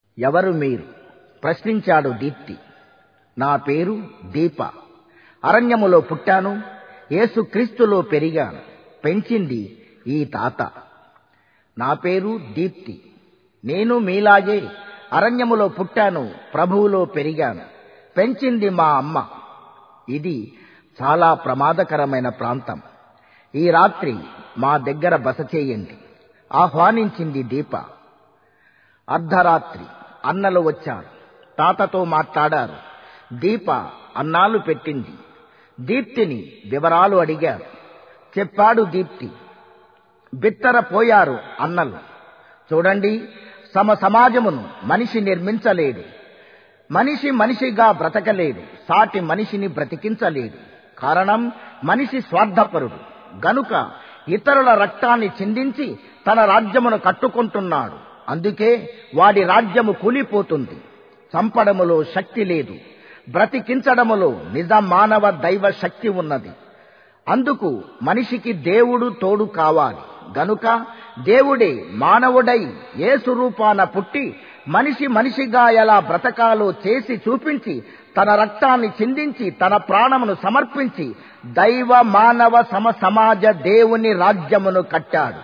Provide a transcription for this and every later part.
ఎవరు మీరు ప్రశ్నించాడు దీప్తి నా పేరు దీప అరణ్యములో పుట్టాను యేసుక్రీస్తులో పెరిగాను పెంచింది ఈ తాత నా పేరు దీప్తి నేను మీలాగే అరణ్యములో పుట్టాను ప్రభువులో పెరిగాను పెంచింది మా అమ్మ ఇది చాలా ప్రమాదకరమైన ప్రాంతం ఈ రాత్రి మా దగ్గర బస చేయండి ఆహ్వానించింది దీప అర్ధరాత్రి అన్నలు వచ్చారు తాతతో మాట్లాడారు దీప అన్నాలు పెట్టింది దీప్తిని వివరాలు అడిగారు చెప్పాడు దీప్తి బిత్తరపోయారు అన్నలు చూడండి సమ సమాజమును మనిషి నిర్మించలేడు మనిషి మనిషిగా బ్రతకలేడు సాటి మనిషిని బ్రతికించలేడు కారణం మనిషి స్వార్థపరుడు గనుక ఇతరుల రక్తాన్ని చిందించి తన రాజ్యమును కట్టుకుంటున్నాడు అందుకే వాడి రాజ్యము కూలిపోతుంది చంపడములో శక్తి లేదు బ్రతికించడములో నిజ మానవ దైవ శక్తి ఉన్నది అందుకు మనిషికి దేవుడు తోడు కావాలి గనుక దేవుడే మానవుడై ఏ స్వరూపాన పుట్టి మనిషి మనిషిగా ఎలా బ్రతకాలో చేసి చూపించి తన రక్తాన్ని చిందించి తన ప్రాణమును సమర్పించి దైవ మానవ సమ సమాజ దేవుని రాజ్యమును కట్టాడు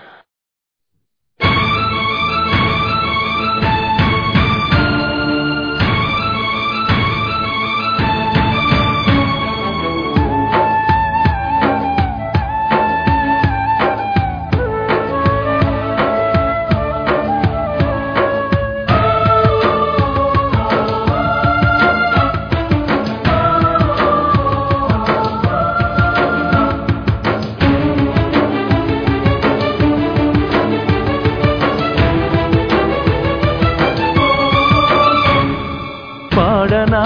పాడనా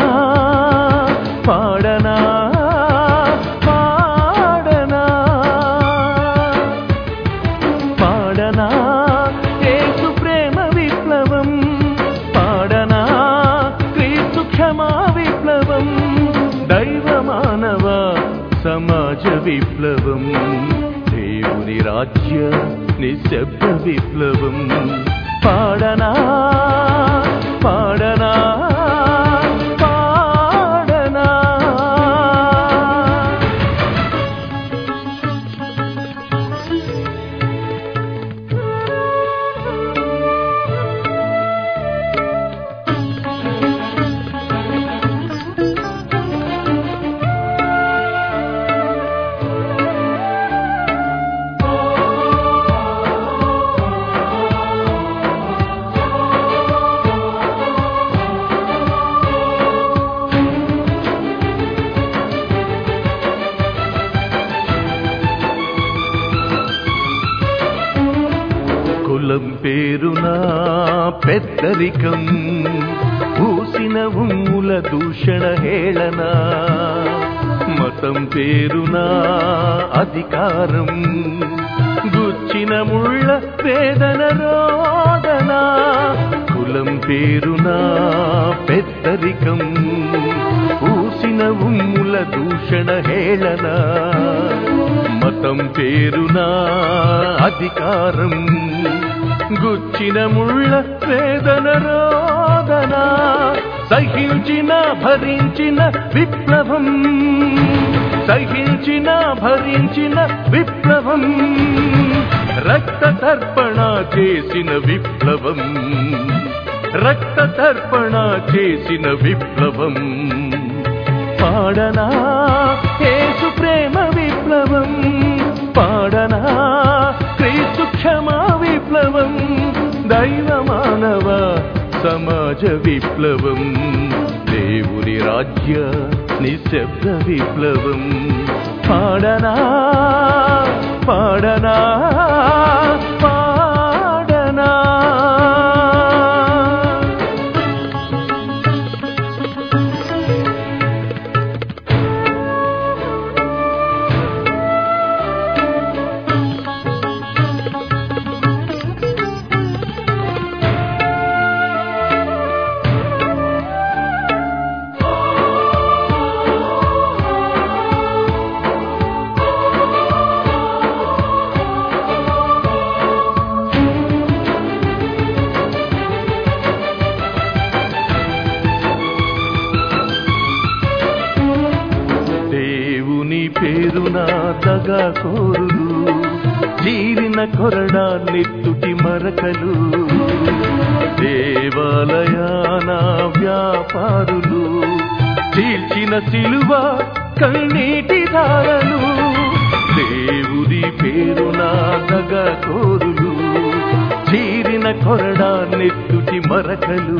పాడనా పాడనా పాడనా యేసు ప్రేమ విప్లవం పాడనా క్రీస్తు క్షమా విప్లవం దైవ మానవ సమాజ విప్లవం దేవుని రాజ్య నిశ్శబ్ద విప్లవం పాడనా పాడనా పాడనా కులం పేరునా పెద్దరికం పూసిన ఉమ్ముల దూషణ హేళన మతం పేరునా అధికారం గుచ్చిన ముళ్ళ వేదన రోదన కులం పేరునా పెద్దరికం పూసిన ఉమ్ముల దూషణ హేళన మతం పేరునా అధికారం గుచ్చిన ముళ్ళ వేదన రోదన సహించిన భరించిన విప్లవం సహించిన భరించిన విప్లవం రక్త తర్పణ చేసిన విప్లవం రక్త తర్పణ చేసిన విప్లవం పాడనా యేసు ప్రేమ విప్లవం పాడనా క్రీస్తు క్షమా విప్లవం దైవ మానవ సమాజ విప్లవం దేవుని రాజ్య నిశ్శబ్ద విప్లవం పాడనా పాడనా పాడనా ఆ దగా కోరులు చీరిన కొరడా నెత్తుటి మరకలు దేవాలయాన వ్యాపారులు చీల్చిన సిలువ కన్నీటి ధారలు దేవుడి పేరున దగా కోరులు చీరిన కొరడా నెత్తుటి మరకలు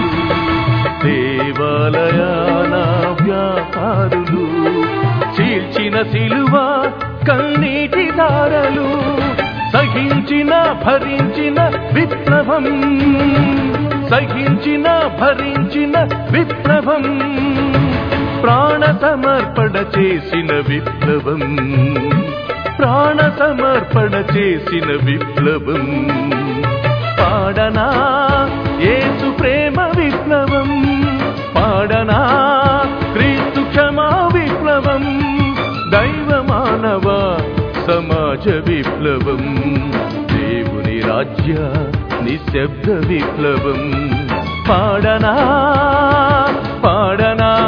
దేవాలయాన వ్యాపారులు చీల్చిన సిలువ కన్నీటి దారలు సహించిన భరించిన విప్లవం సహించిన భరించిన విప్లవం ప్రాణ సమర్పణ చేసిన విప్లవం ప్రాణ సమర్పణ చేసిన విప్లవం పాడనా ఏసు ప్రేమ విప్లవం పాడనా క్రీస్తు క్షమా విప్లవం దైవ మానవ సమాజ విప్లవం దేవుని రాజ్య నిశ్శబ్ద విప్లవం పాడనా పాడనా